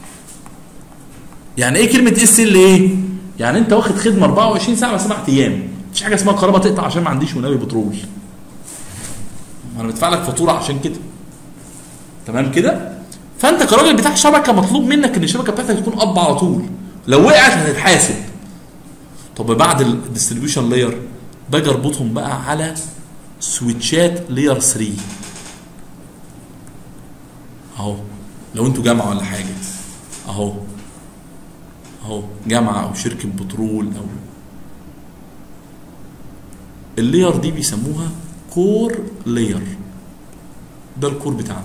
يعني ايه كلمه اس ال اي يعني انت واخد خدمه 24 ساعه بس سبع ايام مفيش حاجه اسمها الكهرباء تقطع عشان ما عنديش ونبي بترول انا بدفع لك فاتوره عشان كده تمام كده فانت كراجل بتاع شبكه مطلوب منك ان الشبكه بتاعتك تكون اب على طول لو وقعت هتتحاسب طب بعد الديستريبيوشن لاير باجي اربطهم بقى على سويتشات لاير 3 اهو لو انتوا جامعه ولا حاجه اهو اهو جامعه او شركه بترول او اللاير دي بيسموها كور لاير ده الكور بتاعنا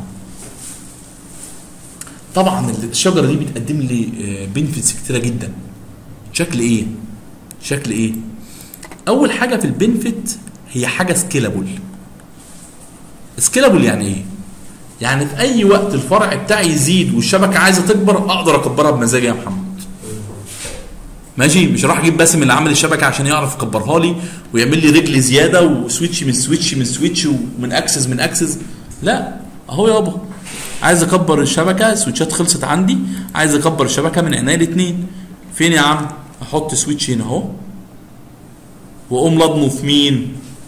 طبعا الشجره دي بتقدم لي بنفيتس كتيره جدا شكل ايه شكل ايه اول حاجه في البنفيت هي حاجه سكيلابل سكيلابل يعني ايه يعني في اي وقت الفرع بتاعي يزيد والشبكه عايزه تكبر اقدر اكبرها بمزاجي يا محمد ماشي مش راح اجيب باسم اللي عامل الشبكه عشان يعرف يكبرها لي ويعمل لي رجل زياده وسويتش من سويتش من سويتش ومن اكسس من اكسس لا اهو يابا عايز اكبر الشبكه السويتشات خلصت عندي عايز اكبر الشبكه من عينيا الاثنين فين يا عم احط سويتش هنا اهو واقوم لضمه في مين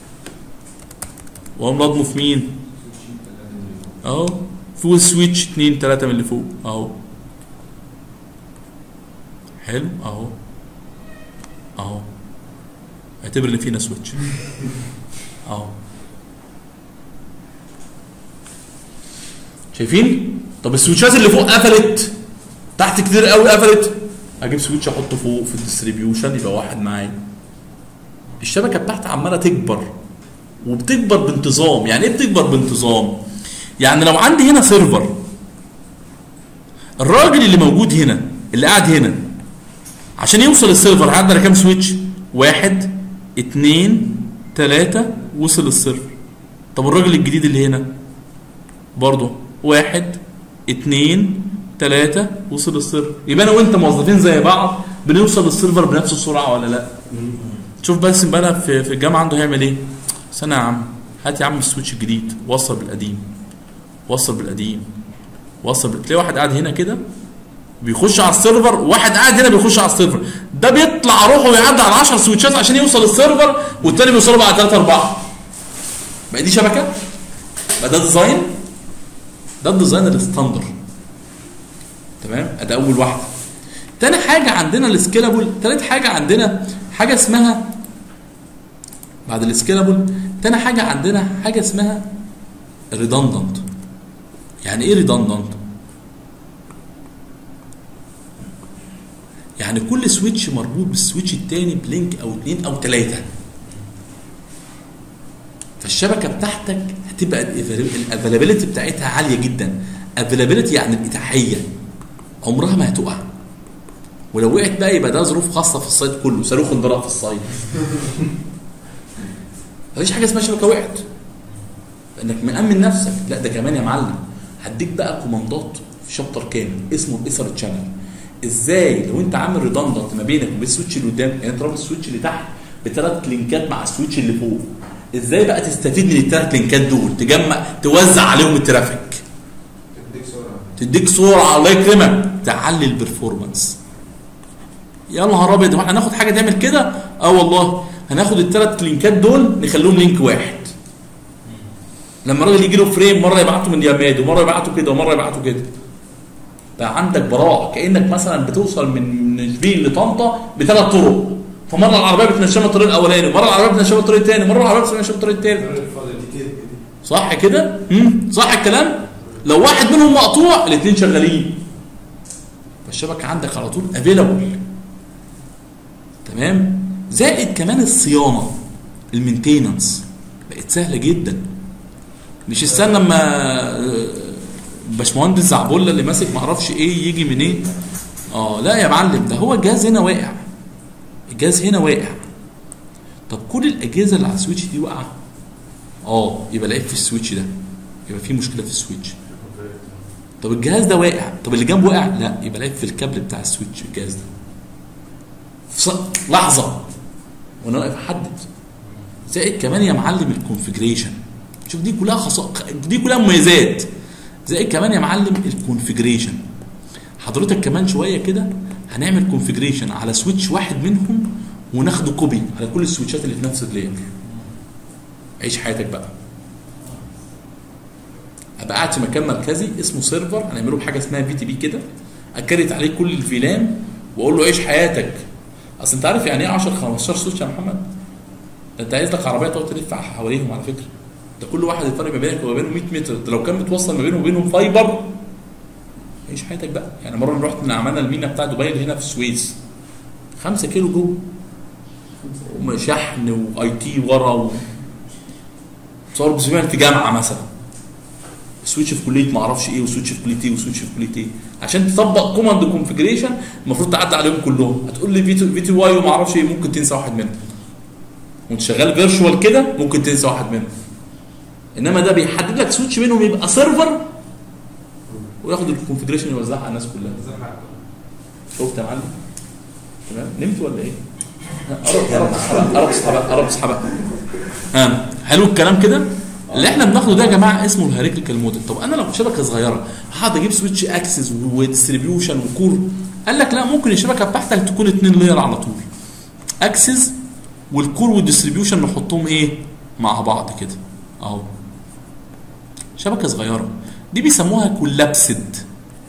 واقوم لضمه في مين اهو فول سويتش اتنين تلاتة من اللي فوق اهو حلو اهو اهو اعتبر ان فينا سويتش اهو شايفين طب السويتشات اللي فوق قفلت تحت كتير قوي قفلت اجيب سويتش احطه فوق في الديستريبيوشن يبقى واحد معايا الشبكه بتاعتي عماله تكبر وبتكبر بانتظام يعني ايه بتكبر بانتظام يعني لو عندي هنا سيرفر الراجل اللي موجود هنا اللي قاعد هنا عشان يوصل السيرفر عندنا كام سويتش واحد اتنين تلاتة وصل السيرفر طب الراجل الجديد اللي هنا برضه واحد اتنين تلاتة وصل السيرفر يبقى انا وانت موظفين زي بعض بنوصل للسيرفر بنفس السرعه ولا لا شوف بس بقى في في الجامعه عنده هيعمل ايه استنى يا عم هات يا عم السويتش الجديد وصل بالقديم وصل بالقديم وصل تلاقي واحد قاعد هنا كده بيخش على السيرفر واحد قاعد هنا بيخش على السيرفر ده بيطلع روحه ويعدي على 10 سويتشات عشان يوصل السيرفر والتاني بيوصله بعد 3 4 بقى دي شبكه بقى ده ديزاين ده الديزاين الستاندر تمام ادي اول واحده تاني حاجه عندنا السكيلابل تالت حاجه عندنا حاجه اسمها بعد السكيلابل تاني حاجه عندنا حاجه اسمها ريدندنت يعني ايه ريدندنت يعني كل سويتش مربوط بالسويتش التاني بلينك او اتنين او تلاته فالشبكه بتاعتك هتبقى الافيلابيلتي بتاعتها عاليه جدا افيلابيلتي يعني الاتاحيه عمرها ما هتقع ولو وقعت بقى يبقى ده ظروف خاصه في السايت كله صاروخ انضرب في السايت مفيش حاجه اسمها شبكه وقعت لانك مأمن نفسك لا ده كمان يا معلم هديك بقى كوماندات في شابتر كامل اسمه الايثر تشانل ازاي لو انت عامل ريدندنت ما بينك وبين السويتش اللي قدام يعني انت رابط السويتش اللي تحت بثلاث لينكات مع السويتش اللي فوق ازاي بقى تستفيد من الثلاث لينكات دول تجمع توزع عليهم الترافيك تديك سرعه تديك سرعه الله يكرمك تعلي البرفورمانس يا نهار ابيض هو احنا هناخد حاجه تعمل كده اه والله هناخد الثلاث لينكات دول نخليهم لينك واحد لما الراجل يجي له فريم مره يبعته من يماد ومره يبعته كده ومره يبعته كده بقى عندك براءه كانك مثلا بتوصل من من شبين لطنطا بثلاث طرق فمره العربيه بتنشم الطريق الاولاني ومره العربيه بتنشم الطريق الثاني مره العربيه بتنشم الطريق الثالث صح كده؟ مم. صح الكلام؟ لو واحد منهم مقطوع الاثنين شغالين فالشبكه عندك على طول افيلابل تمام؟ زائد كمان الصيانه المينتيننس بقت سهله جدا مش استنى لما آه، باشمهندس زعبله اللي ماسك معرفش ايه يجي منين اه لا يا معلم ده هو الجهاز هنا واقع الجهاز هنا واقع طب كل الاجهزه اللي على السويتش دي واقعه اه يبقى العيب في السويتش ده يبقى في مشكله في السويتش طب الجهاز ده واقع طب اللي جنبه واقع لا يبقى العيب في الكابل بتاع السويتش الجهاز ده في ص- لحظه وانا واقف احدد زائد كمان يا معلم الكونفجريشن شوف دي كلها خصائص دي كلها مميزات زائد كمان يا معلم الكونفجريشن حضرتك كمان شويه كده هنعمل كونفجريشن على سويتش واحد منهم وناخده كوبي على كل السويتشات اللي في نفس اللاير عيش حياتك بقى ابقى قاعد في مكان مركزي اسمه سيرفر هنعمله بحاجه اسمها في تي بي كده اكرت عليه كل الفيلان واقول له عيش حياتك اصل انت عارف يعني ايه 10 15 سويتش يا محمد ده انت عايز لك عربيه تقعد تلف حواليهم على فكره ده كل واحد الفرق ما بينك وما بينه 100 متر ده لو كان متوصل ما بينه وبينهم فايبر عيش حياتك بقى يعني مره رحت من عملنا المينا بتاع دبي اللي هنا في السويس 5 كيلو جوه شحن واي تي ورا و... صور بسمعت في جامعه مثلا سويتش في كليه ما اعرفش ايه وسويتش في كليه ايه وسويتش في كليه ايه عشان تطبق كوماند كونفجريشن المفروض تعدي عليهم كلهم هتقول لي في في تي واي وما اعرفش ايه ممكن تنسى واحد منهم وانت شغال فيرشوال كده ممكن تنسى واحد منهم انما ده بيحدد لك سويتش منهم يبقى سيرفر وياخد الكونفجريشن يوزعها على الناس كلها شفت يا معلم تمام نمت ولا ايه؟ قرب قرب اصحى بقى قرب اصحى بقى ها حلو الكلام كده اللي احنا بناخده ده يا جماعه اسمه الهيراريكال موديل طب انا لو شبكه صغيره هقعد اجيب سويتش اكسس وديستريبيوشن وكور قال لك لا ممكن الشبكه بتاعتك تكون اتنين لاير على طول اكسس والكور والديستريبيوشن نحطهم ايه مع بعض كده اهو شبكه صغيره دي بيسموها كولابسد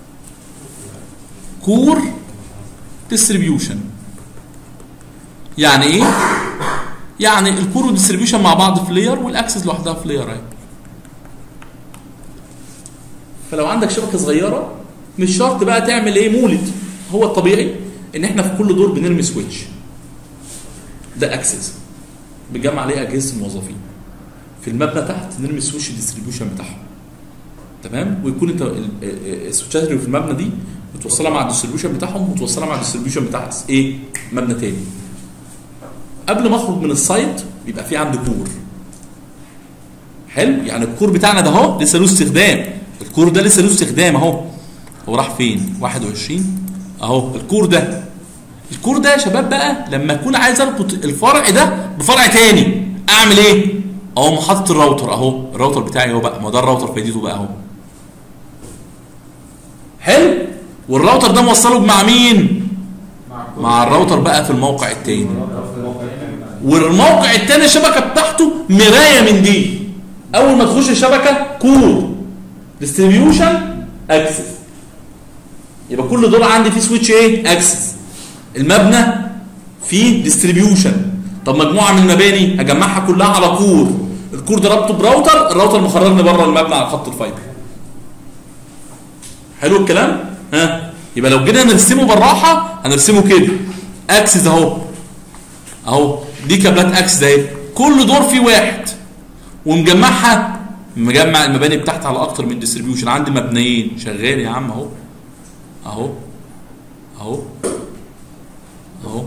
كور ديستريبيوشن يعني ايه يعني الكور والديستريبيوشن مع بعض في لاير والاكسس لوحدها في لاير اهي فلو عندك شبكه صغيره مش شرط بقى تعمل ايه مولد هو الطبيعي ان احنا في كل دور بنرمي سويتش ده اكسس بنجمع عليه اجهزه الموظفين في المبنى تحت نرمي السويتش الديستريبيوشن بتاعهم تمام ويكون انت ال- ال- السويتشات اللي في المبنى دي متوصله مع الديستريبيوشن بتاعهم متوصله مع الديستريبيوشن بتاع ايه مبنى تاني قبل ما اخرج من السايت بيبقى في عندي كور حلو يعني الكور بتاعنا ده اهو لسه له استخدام الكور ده لسه له استخدام اهو هو راح فين 21 اهو الكور ده الكور ده يا شباب بقى لما اكون عايز اربط الفرع ده بفرع تاني اعمل ايه اهو حاطط الراوتر اهو الراوتر بتاعي اهو بقى ما ده الراوتر فايدته بقى اهو حلو والراوتر ده موصله مع مين مع الراوتر بقى في الموقع التاني والموقع التاني الشبكه بتاعته مرايه من دي اول ما تخش الشبكه كور ديستريبيوشن اكسس يبقى كل دول عندي فيه سويتش ايه اكسس المبنى فيه ديستريبيوشن طب مجموعه من المباني هجمعها كلها على كور الكور ده رابطه براوتر الراوتر مخرجني بره المبنى على خط الفايبر حلو الكلام ها يبقى لو جينا نرسمه بالراحه هنرسمه كده اكسس اهو اهو دي كابلات اكسس اهي كل دور فيه واحد ومجمعها مجمع المباني بتاعتي على اكتر من ديستريبيوشن عندي مبنيين شغال يا عم اهو اهو اهو اهو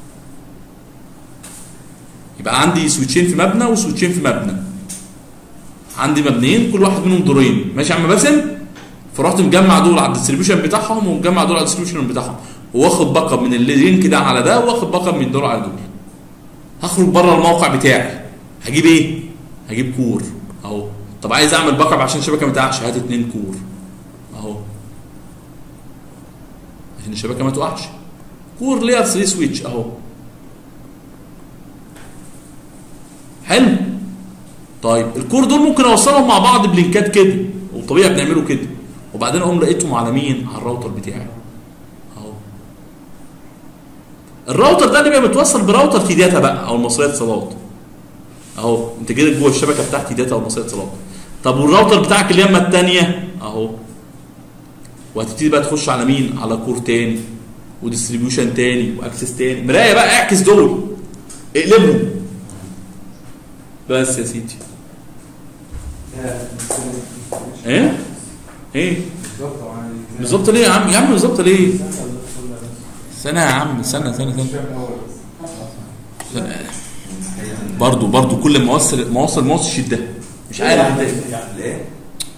يبقى عندي سويتشين في مبنى وسويتشين في مبنى عندي مبنيين كل واحد منهم دورين ماشي يا عم باسم فرحت مجمع دول على الديستريبيوشن بتاعهم ومجمع دول على الديستريبيوشن بتاعهم واخد باك اب من اللينك ده على ده واخد باك اب من دول على دول هخرج بره الموقع بتاعي هجيب ايه هجيب كور اهو طب عايز اعمل باك اب عشان الشبكه ما تقعش هات اتنين كور اهو عشان الشبكه ما تقعش كور لير 3 سويتش اهو حلو طيب الكور دول ممكن اوصلهم مع بعض بلينكات كده وطبيعي بنعمله كده وبعدين اقوم لقيتهم على مين على الراوتر بتاعي اهو الراوتر ده بيبقى متوصل براوتر تي داتا بقى او المصريه اتصالات اهو انت كده جوه الشبكه بتاعتي داتا او مصريه اتصالات طب والراوتر بتاعك اليمه الثانيه اهو وهتبتدي بقى تخش على مين على كور تاني وديستريبيوشن تاني واكسس تاني مرايه بقى اعكس دول اقلبهم بس يا سيدي ايه ايه بالظبط ليه يا عم يا عم بالظبط ليه سنه يا عم سنه سنه سنه, سنة. برضو برضو كل ما اوصل ما اوصل ما اوصلش ده مش عارف انت ليه؟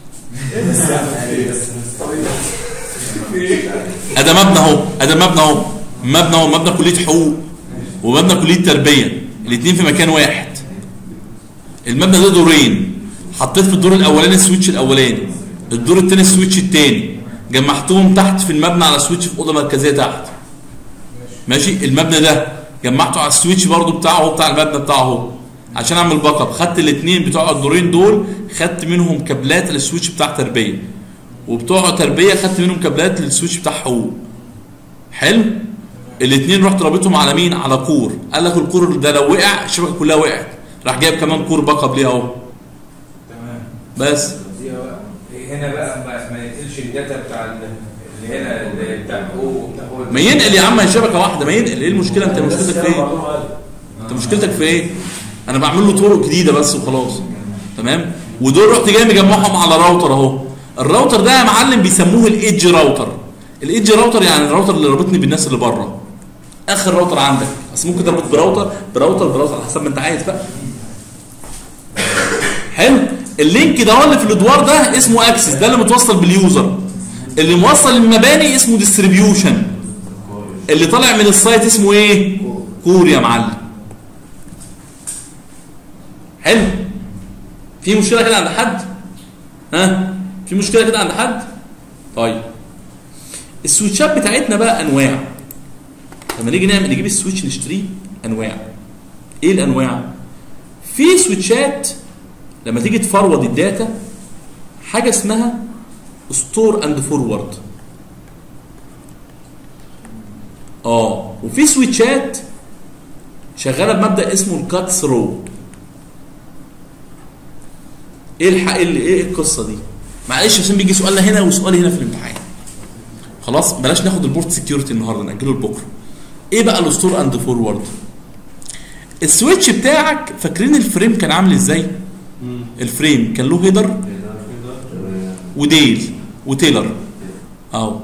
ادي مبنى اهو ادي مبنى اهو مبنى اهو مبنى كليه حقوق ومبنى كليه تربيه الاثنين في مكان واحد المبنى ده دورين حطيت في الدور الاولاني السويتش الاولاني الدور الثاني السويتش الثاني جمعتهم تحت في المبنى على سويتش في اوضه مركزيه تحت ماشي المبنى ده جمعته على السويتش برضو بتاعه هو بتاع المبنى بتاعه هو عشان اعمل باك اب خدت الاثنين بتوع الدورين دول خدت منهم كابلات للسويتش بتاع تربيه وبتوع تربيه خدت منهم كابلات للسويتش بتاع حقوق حلو الاثنين رحت رابطهم على مين على كور قال لك الكور ده لو وقع الشبكه كلها وقعت راح جايب كمان كور باك اب ليه اهو تمام بس دي بقى هنا بقى ما, ما ينقلش الداتا بتاع ال- اللي هنا اللي بتاع الحقوق وبتاع هو ما ينقل يا عم هي شبكه واحده ما ينقل ايه المشكله انت مشكلتك في ايه انت مشكلتك في ايه انا بعمل له طرق جديده بس وخلاص تمام ودول رحت جاي مجمعهم على راوتر اهو الراوتر ده يا معلم بيسموه الايدج راوتر الايدج راوتر يعني الراوتر اللي رابطني بالناس اللي بره اخر راوتر عندك بس ممكن تربط براوتر براوتر براوتر على حسب ما انت عايز بقى حلو اللينك ده هو اللي في الادوار ده اسمه اكسس ده اللي متوصل باليوزر اللي موصل المباني اسمه ديستريبيوشن اللي طالع من السايت اسمه ايه كور يا معلم حلو في مشكله كده عند حد ها في مشكله كده عند حد طيب السويتشات بتاعتنا بقى انواع لما نيجي نعمل نجيب السويتش نشتريه انواع ايه الانواع في سويتشات لما تيجي تفرود الداتا حاجه اسمها ستور اند فورورد اه وفي سويتشات شغاله بمبدا اسمه الكات ثرو ايه الحق اللي ايه القصه دي معلش عشان بيجي سؤالنا هنا وسؤال هنا في الامتحان خلاص بلاش ناخد البورت سكيورتي النهارده ناجله لبكره ايه بقى الستور اند فورورد السويتش بتاعك فاكرين الفريم كان عامل ازاي الفريم كان له هيدر وديل وتيلر اهو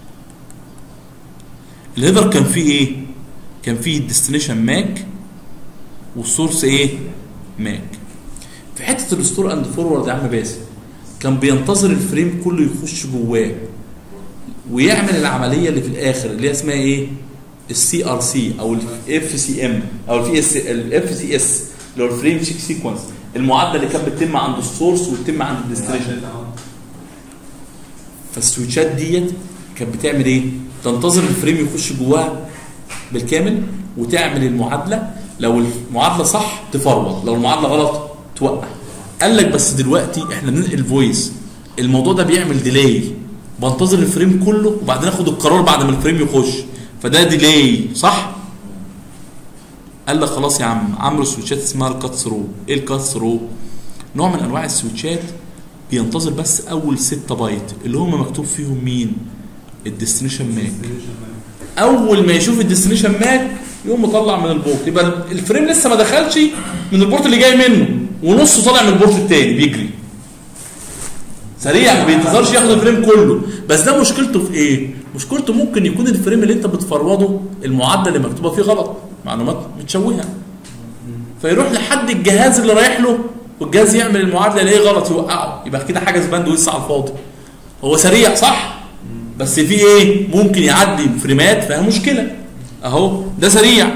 الهيدر كان فيه ايه كان فيه الديستنيشن ماك والسورس ايه ماك في حته الستور اند فورورد يا عم باسم كان بينتظر الفريم كله يخش جواه ويعمل العمليه اللي في الاخر اللي هي اسمها ايه السي ار سي او الاف سي ام او الفي اس الاف سي اس اللي هو الفريم شيك سيكونس المعادله اللي كانت بتتم عند السورس وتتم عند الديستنيشن فالسويتشات ديت كانت بتعمل ايه تنتظر الفريم يخش جواها بالكامل وتعمل المعادله لو المعادله صح تفرود لو المعادله غلط توقع قال لك بس دلوقتي احنا بننقل فويس الموضوع ده بيعمل ديلاي بنتظر الفريم كله وبعدين اخد القرار بعد ما الفريم يخش فده ديلاي صح قال لك خلاص يا عم عملوا سويتشات اسمها الكات ثرو ايه الكات ثرو نوع من انواع السويتشات بينتظر بس اول 6 بايت اللي هم مكتوب فيهم مين الديستنيشن ماك اول ما يشوف الديستنيشن ماك يقوم مطلع من البورت يبقى الفريم لسه ما دخلش من البورت اللي جاي منه ونصه طالع من البورت التاني بيجري سريع ما بينتظرش ياخد الفريم كله بس ده مشكلته في ايه مشكلته ممكن يكون الفريم اللي انت بتفرده المعادله اللي مكتوبه فيه غلط معلومات متشوهه فيروح لحد الجهاز اللي رايح له والجهاز يعمل المعادله يلاقيه غلط يوقعه يبقى كده حاجه باند ويس على الفاضي هو سريع صح بس في ايه ممكن يعدي فريمات فيها مشكله اهو ده سريع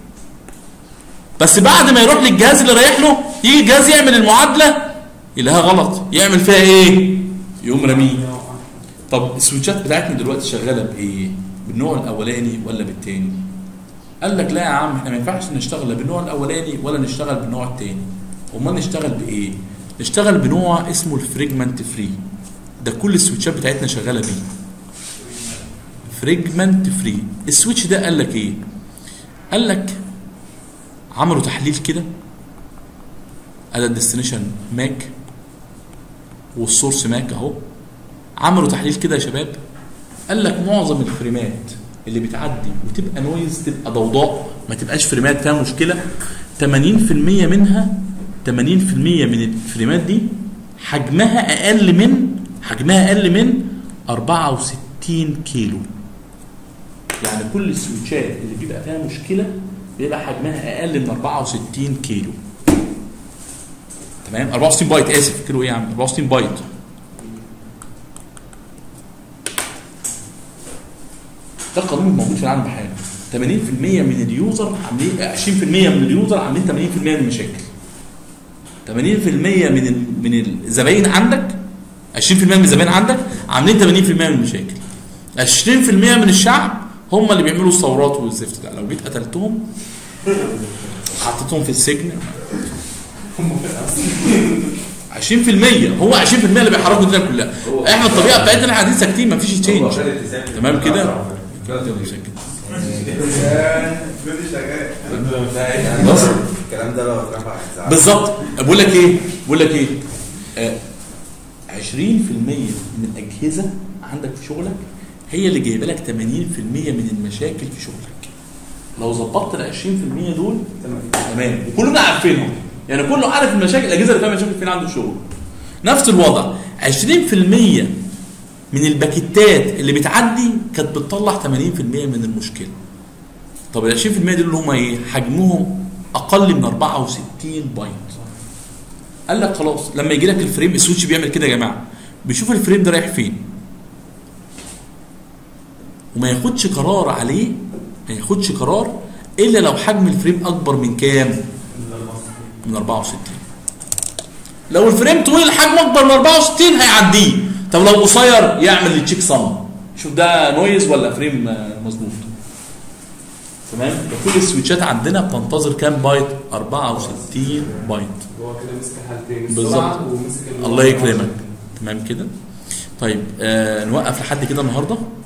بس بعد ما يروح للجهاز اللي رايح له يجي الجهاز يعمل المعادله يلاقيها غلط يعمل فيها ايه يقوم رميه طب السويتشات بتاعتنا دلوقتي شغاله بايه بالنوع الاولاني ولا بالتاني قال لك لا يا عم احنا ما ينفعش نشتغل لا بالنوع الاولاني ولا نشتغل بالنوع التاني امال نشتغل بايه نشتغل بنوع اسمه الفريجمنت فري ده كل السويتشات بتاعتنا شغاله بيه فريجمنت فري السويتش ده قال لك ايه قال لك عملوا تحليل كده ادي الديستنيشن ماك والسورس ماك اهو عملوا تحليل كده يا شباب قال لك معظم الفريمات اللي بتعدي وتبقى نويز تبقى ضوضاء ما تبقاش فريمات فيها مشكله 80% منها 80% من الفريمات دي حجمها اقل من حجمها اقل من 64 كيلو يعني كل السويتشات اللي بيبقى فيها مشكله بيبقى حجمها اقل من 64 كيلو تمام 64 بايت اسف كيلو ايه يا عم 64 بايت ده القانون الموجود في العالم بحاله 80% من اليوزر عاملين 20% من اليوزر عاملين 80% من المشاكل 80% من ال- من الزباين عندك 20% من الزباين عندك عاملين 80% من المشاكل 20% من الشعب هم اللي بيعملوا الثورات والزفت ده لو جيت قتلتهم حطيتهم في السجن 20% هو 20% اللي بيحركوا الدنيا كلها احنا الطبيعه بتاعتنا احنا قاعدين ساكتين مفيش تشينج تمام كده بص الكلام ده لو اترفع هيتزعل. بالظبط بقول لك ايه بقول لك ايه آه 20% من الاجهزه عندك في شغلك هي اللي جايبه لك 80% من المشاكل في شغلك لو ظبطت ال 20% دول تمام وكلنا عارفينهم يعني كله عارف المشاكل الاجهزه اللي فيها مشاكل فين عنده شغل نفس الوضع 20% من الباكيتات اللي بتعدي كانت بتطلع 80% من المشكله طب ال 20% دول اللي هم ايه حجمهم اقل من 64 بايت قال لك خلاص لما يجي لك الفريم السويتش بيعمل كده يا جماعه بيشوف الفريم ده رايح فين وما ياخدش قرار عليه ما ياخدش قرار الا لو حجم الفريم اكبر من كام من 64 لو الفريم طويل حجمه اكبر من 64 هيعديه طب لو قصير يعمل التشيك سم شوف ده نويز ولا فريم آه، مظبوط تمام كل السويتشات عندنا بتنتظر كام بايت 64 بايت هو كده مسك حالتين بالظبط. السرعة ومسك ال- الله يكرمك تمام كده طيب آه نوقف لحد كده النهارده